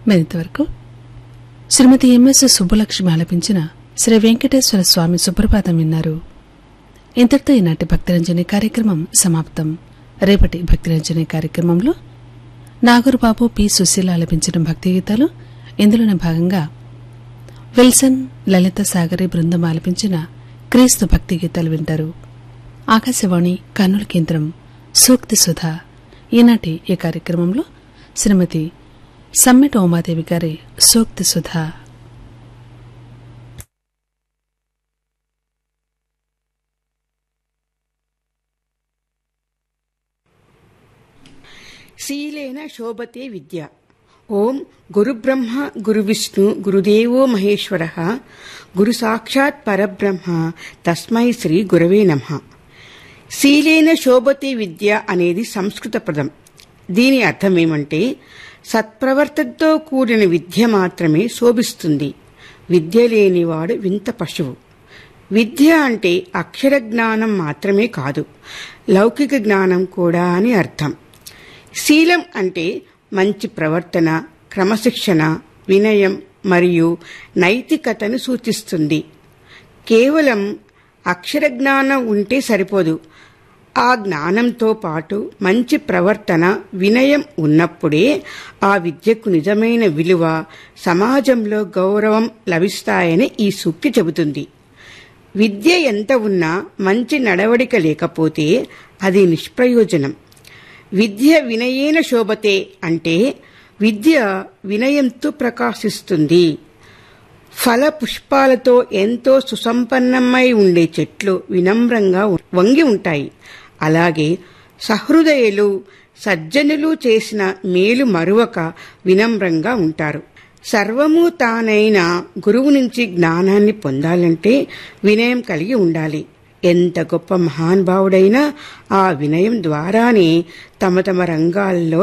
మరింతవరకు శ్రీమతి MS Subbalakshmi ఆలపించిన శ్రీ వెంకటేశ్వర స్వామి సుప్రభాతం విన్నారు ఇంతటితో ఈనాటి భక్తిరంజని కార్యక్రమం సమాప్తం రేపటి భక్తిరంజని కార్యక్రమంలో నాగూరుబాబు పి సుశీల ఆలపించిన భక్తి గీతాలు ఇందులోనే భాగంగా విల్సన్ లలిత సాగరి బృందం ఆలపించిన క్రీస్తు భక్తి గీతాలు వింటారు ఆకాశవాణి కర్నూలు కేంద్రం సూక్తి సుధా ఈనాటి ఈ కార్యక్రమంలో శ్రీమతి సమ్మెట ఉమాదేవి గారి సూక్తి సుధా శీలేన శోభతే విద్య ఓం గురుబ్రహ్మ గురువిష్ణు గురుదేవో మహేశ్వర గురు సాక్షాత్ పరబ్రహ్మ తస్మై శ్రీ గురవే నమ శీలేన శోభతే విద్య అనేది సంస్కృత పదం దీని అర్థమేమంటే సత్ప్రవర్తనతో కూడిన విద్య మాత్రమే శోభిస్తుంది విద్య లేనివాడు వింత పశువు విద్య అంటే అక్షర జ్ఞానం మాత్రమే కాదు లౌకిక జ్ఞానం కూడా అని అర్థం శీలం అంటే మంచి ప్రవర్తన క్రమశిక్షణ వినయం మరియు నైతికతను సూచిస్తుంది కేవలం అక్షర జ్ఞానం ఉంటే సరిపోదు ఆ జ్ఞానంతో పాటు మంచి ప్రవర్తన వినయం ఉన్నప్పుడే ఆ విద్యకు నిజమైన విలువ సమాజంలో గౌరవం లభిస్తాయని ఈ సూక్తి చెబుతుంది విద్య ఎంత ఉన్నా మంచి నడవడిక లేకపోతే అది నిష్ప్రయోజనం విద్య వినయేన శోభతే అంటే విద్య వినయంతో ప్రకాశిస్తుంది ఫల పుష్పాలతో ఎంతో సుసంపన్నమై ఉండే చెట్లు వినమ్రంగా వంగి ఉంటాయి అలాగే సహృదయులు సజ్జనులు చేసిన మేలు మరువక వినమ్రంగా ఉంటారు సర్వము తానైన గురువు నుంచి జ్ఞానాన్ని పొందాలంటే వినయం కలిగి ఉండాలి ఎంత గొప్ప మహానుభావుడైనా ఆ వినయం ద్వారానే తమ తమ రంగాల్లో